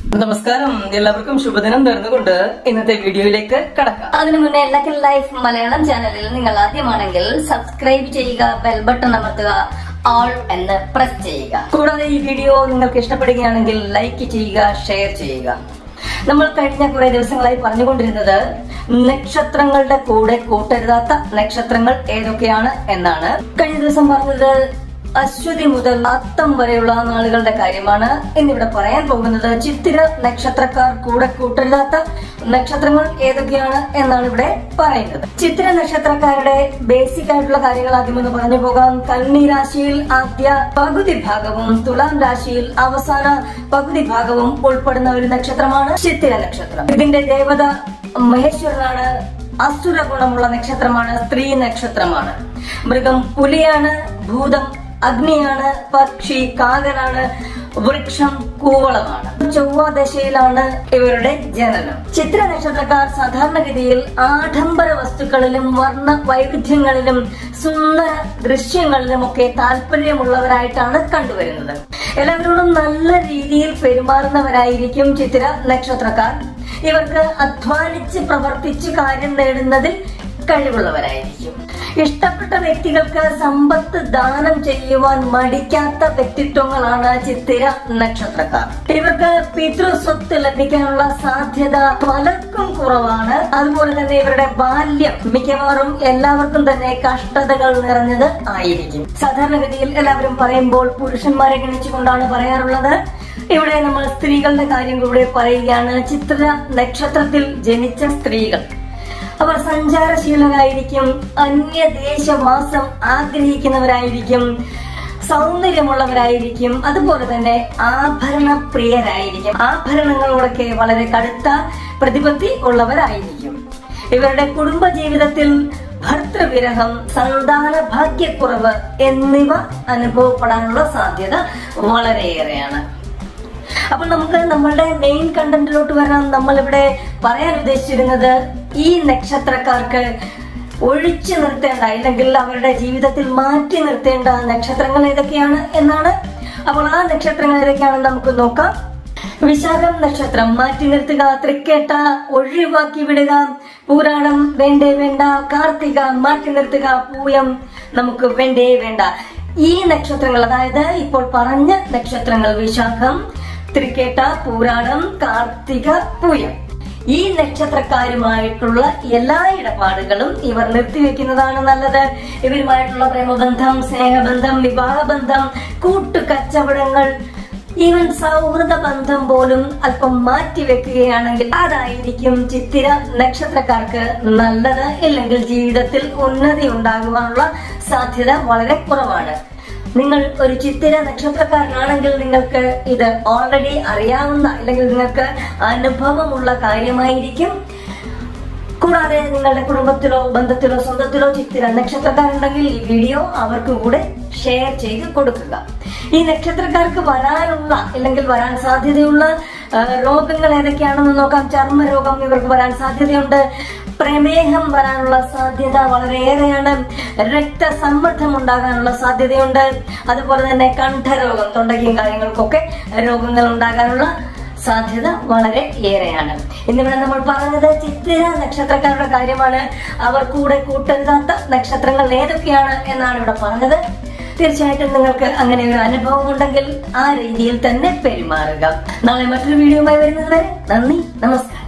നമസ്കാരം എല്ലാവർക്കും ശുഭദിനം നേർന്നുകൊണ്ട് ഇന്നത്തെ വീഡിയോയിലേക്ക് കടക്കാം അതിനു മുന്നേ ലക്കൽ ലൈഫ് മലയാളം ചാനലിൽ നിങ്ങൾ ആദ്യമാണെങ്കിൽ സബ്സ്ക്രൈബ് ചെയ്യുക ബെൽ ബട്ടൺ അമർത്തുക ഓൾ എന്ന് പ്രസ് ചെയ്യുക കൂടാതെ ഈ വീഡിയോ നിങ്ങൾക്ക് ഇഷ്ടപ്പെടുകയാണെങ്കിൽ ലൈക്ക് ചെയ്യുക ഷെയർ ചെയ്യുക നമ്മൾ കഴിഞ്ഞ കുറെ ദിവസങ്ങളായി പറഞ്ഞുകൊണ്ടിരുന്നത് നക്ഷത്രങ്ങളുടെ കൂടെ കൂട്ടരുതാത്ത നക്ഷത്രങ്ങൾ ഏതൊക്കെയാണ് എന്നാണ് കഴിഞ്ഞ ദിവസം പറഞ്ഞത് അശ്വതി മുതൽ അത്തം വരെയുള്ള നാളുകളുടെ കാര്യമാണ് ഇന്നിവിടെ പറയാൻ പോകുന്നത് ചിത്തിര നക്ഷത്രക്കാർ കൂടെ കൂട്ടരുതാത്ത നക്ഷത്രങ്ങൾ ഏതൊക്കെയാണ് എന്നാണ് ഇവിടെ പറയുന്നത് ചിത്തിര നക്ഷത്രക്കാരുടെ ബേസിക് ആയിട്ടുള്ള കാര്യങ്ങൾ ആദ്യം ഒന്ന് പറഞ്ഞു പോകാം കന്നി രാശിയിൽ ആദ്യ പകുതി ഭാഗവും തുലാം രാശിയിൽ അവസാന പകുതി ഭാഗവും ഉൾപ്പെടുന്ന ഒരു നക്ഷത്രമാണ് ചിത്തിര നക്ഷത്രം ഇതിന്റെ ദേവത മഹേശ്വരനാണ് അസുര ഗുണമുള്ള നക്ഷത്രമാണ് സ്ത്രീ നക്ഷത്രമാണ് മൃഗം പുലിയാണ് ഭൂതം അഗ്നിയാണ് പക്ഷി കാകനാണ് വൃക്ഷം കൂവളമാണ് ചൊവ്വ ദശയിലാണ് ഇവരുടെ ജനനം ചിത്ര നക്ഷത്രക്കാർ സാധാരണഗതിയിൽ ആഡംബര വസ്തുക്കളിലും വർണ്ണ വൈവിധ്യങ്ങളിലും സുന്ദര ദൃശ്യങ്ങളിലും ഒക്കെ താല്പര്യമുള്ളവരായിട്ടാണ് കണ്ടുവരുന്നത് എല്ലാവരോടും നല്ല രീതിയിൽ പെരുമാറുന്നവരായിരിക്കും ചിത്ര നക്ഷത്രക്കാർ ഇവർക്ക് അധ്വാനിച്ച് പ്രവർത്തിച്ച് കാര്യം നേടുന്നതിൽ കഴിവുള്ളവരായിരിക്കും ഇഷ്ടപ്പെട്ട വ്യക്തികൾക്ക് സമ്പത്ത് ദാനം ചെയ്യുവാൻ മടിക്കാത്ത വ്യക്തിത്വങ്ങളാണ് ചിത്തിര നക്ഷത്രക്കാർ ഇവർക്ക് പിതൃസ്വത്ത് ലഭിക്കാനുള്ള സാധ്യത പലർക്കും കുറവാണ് അതുപോലെ തന്നെ ഇവരുടെ ബാല്യം മിക്കവാറും എല്ലാവർക്കും തന്നെ കഷ്ടതകൾ നിറഞ്ഞത് ആയിരിക്കും സാധാരണഗതിയിൽ എല്ലാവരും പറയുമ്പോൾ പുരുഷന്മാരെ ഗണിച്ചുകൊണ്ടാണ് പറയാറുള്ളത് ഇവിടെ നമ്മൾ സ്ത്രീകളുടെ കാര്യം കൂടെ പറയുകയാണ് ചിത്ര നക്ഷത്രത്തിൽ ജനിച്ച സ്ത്രീകൾ അവർ സഞ്ചാരശീലരായിരിക്കും അന്യദേശവാസം ആഗ്രഹിക്കുന്നവരായിരിക്കും സൗന്ദര്യമുള്ളവരായിരിക്കും അതുപോലെ തന്നെ ആഭരണ പ്രിയരായിരിക്കും ആഭരണങ്ങളോടൊക്കെ വളരെ കടുത്ത പ്രതിപത്തി ഉള്ളവരായിരിക്കും ഇവരുടെ കുടുംബ ജീവിതത്തിൽ ഭർത്തൃവിരഹം സന്താന ഭാഗ്യക്കുറവ് എന്നിവ അനുഭവപ്പെടാനുള്ള സാധ്യത വളരെയേറെയാണ് അപ്പൊ നമുക്ക് നമ്മളുടെ മെയിൻ കണ്ടന്റിലോട്ട് വരാൻ നമ്മൾ ഇവിടെ പറയാൻ ഉദ്ദേശിച്ചിരുന്നത് ഈ നക്ഷത്രക്കാർക്ക് ഒഴിച്ചു നിർത്തേണ്ട അല്ലെങ്കിൽ അവരുടെ ജീവിതത്തിൽ മാറ്റി നിർത്തേണ്ട നക്ഷത്രങ്ങൾ ഏതൊക്കെയാണ് എന്നാണ് അപ്പോൾ ആ നക്ഷത്രങ്ങൾ ഏതൊക്കെയാണെന്ന് നമുക്ക് നോക്കാം വിശാഖം നക്ഷത്രം മാറ്റി നിർത്തുക തൃക്കേട്ട ഒഴിവാക്കി വിടുക പൂരാടം വേണ്ടേ വേണ്ട കാർത്തിക മാറ്റി നിർത്തുക പൂയം നമുക്ക് വേണ്ടേ വേണ്ട ഈ നക്ഷത്രങ്ങൾ അതായത് ഇപ്പോൾ പറഞ്ഞ നക്ഷത്രങ്ങൾ വിശാഖം തൃക്കേട്ട പൂരാടം കാർത്തിക പൂയം ഈ നക്ഷത്രക്കാരുമായിട്ടുള്ള എല്ലാ ഇടപാടുകളും ഇവർ നിർത്തിവെക്കുന്നതാണ് നല്ലത് ഇവരുമായിട്ടുള്ള പ്രേമബന്ധം സ്നേഹബന്ധം വിവാഹബന്ധം കൂട്ടുകച്ചവടങ്ങൾ ഈവൻ സൗഹൃദ ബന്ധം പോലും അല്പം മാറ്റിവെക്കുകയാണെങ്കിൽ അതായിരിക്കും ചിത്തിര നക്ഷത്രക്കാർക്ക് നല്ലത് ഇല്ലെങ്കിൽ ജീവിതത്തിൽ ഉന്നതി ഉണ്ടാകുവാനുള്ള സാധ്യത വളരെ കുറവാണ് നിങ്ങൾ ഒരു ചിത്തിര നക്ഷത്രക്കാരനാണെങ്കിൽ നിങ്ങൾക്ക് ഇത് ഓൾറെഡി അറിയാവുന്ന അല്ലെങ്കിൽ നിങ്ങൾക്ക് അനുഭവമുള്ള കാര്യമായിരിക്കും കൂടാതെ നിങ്ങളുടെ കുടുംബത്തിലോ ബന്ധത്തിലോ സ്വന്തത്തിലോ ചിത്തിര നക്ഷത്രക്കാരുണ്ടെങ്കിൽ ഈ വീഡിയോ അവർക്ക് കൂടെ ഷെയർ ചെയ്ത് കൊടുക്കുക ഈ നക്ഷത്രക്കാർക്ക് വരാനുള്ള അല്ലെങ്കിൽ വരാൻ സാധ്യതയുള്ള ആ, രോഗങ്ങൾ ഏതൊക്കെയാണെന്ന് നോക്കാം ചർമ്മരോഗം ഇവർക്ക് വരാൻ സാധ്യതയുണ്ട് പ്രമേഹം വരാനുള്ള സാധ്യത വളരെയേറെയാണ് രക്തസമ്മർദ്ദം ഉണ്ടാകാനുള്ള സാധ്യതയുണ്ട് അതുപോലെ തന്നെ കണ്ഠരോഗം തൊണ്ടയ്ക്കും കാര്യങ്ങൾക്കൊക്കെ രോഗങ്ങൾ ഉണ്ടാകാനുള്ള സാധ്യത വളരെ ഏറെയാണ് ഇന്നിവിടെ നമ്മൾ പറഞ്ഞത് ചിത്തിര നക്ഷത്രക്കാരുടെ കാര്യമാണ് അവർ കൂടെ കൂട്ടരുതാത്ത നക്ഷത്രങ്ങൾ ഏതൊക്കെയാണ് എന്നാണ് ഇവിടെ പറഞ്ഞത് തീർച്ചയായിട്ടും നിങ്ങൾക്ക് അങ്ങനെ ഒരു അനുഭവം ഉണ്ടെങ്കിൽ ആ രീതിയിൽ തന്നെ പെരുമാറുക നാളെ മറ്റൊരു വീഡിയോയുമായി വരുന്നത് വരെ നന്ദി നമസ്കാരം